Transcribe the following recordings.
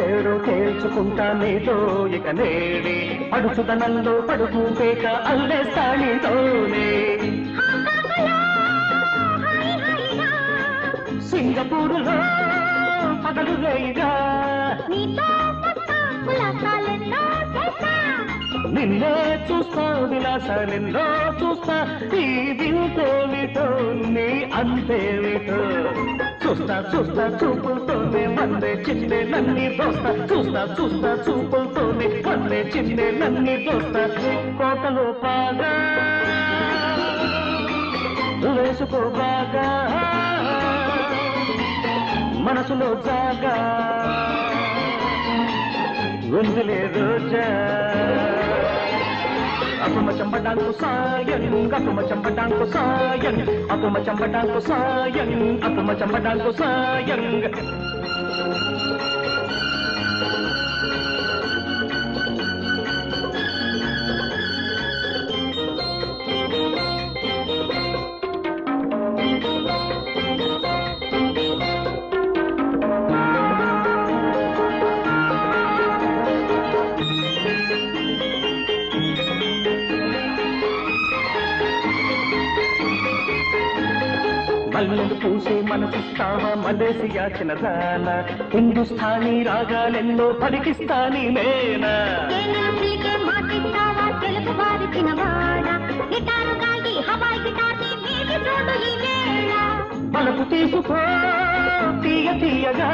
పేరు తేల్చుకుంటా నీతో ఇక నేడే పడుచుదనంలో పడుకు పేక అల్లేస్తా నీతోనే సింగపూరులో పగలు రేయిగా నిన్నే చూస్తా విలాసాలెన్నో చూస్తా ఈ వింతేమిటో నీ అంతేమిటో చూస్తా చూస్తా చూపులతోనే మందే చిన్నే నన్ని దోస్తా చూస్తా చూస్తా చూపులతోనే మందే చిన్నే నన్ని దోస్తా కోటలో పాగా వేసుకో బాగా మనసులో జాగా ఉందిలే రోజా అతుమ చంపడానికి సాయం అతుమ చంపడానికి సాయం అతుమ చంపడానికి సాయం అతుమ చంపడానికి సాయం మల్లెలు పూసే మనసిస్తావా మలేసియా చిన్నదాన హిందుస్థానీ రాగాలెన్నో పలికిస్తాని నేనా మనకు తీసుకో తీయ తీయగా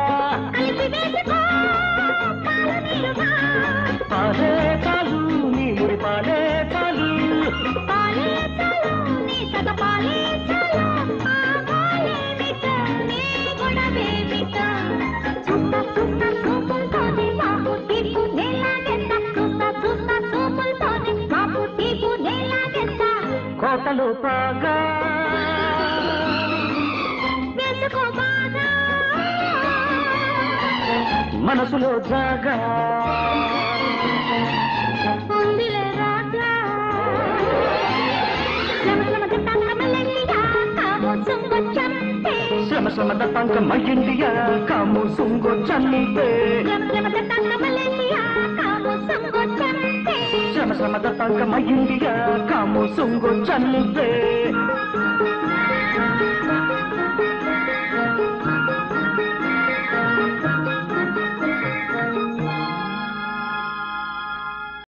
పాలే కాలు నీ ముడి పాలే కాలు కోటలు పాగా మనసులో జాగా శ్రమ శ్రమ దత్తాంక మయ్యిండియా కాము సుంగో చన్నిపే శ్రమ శ్రమ దత్తాంక మయ్యిండియా కాము సుంగో చన్నిపే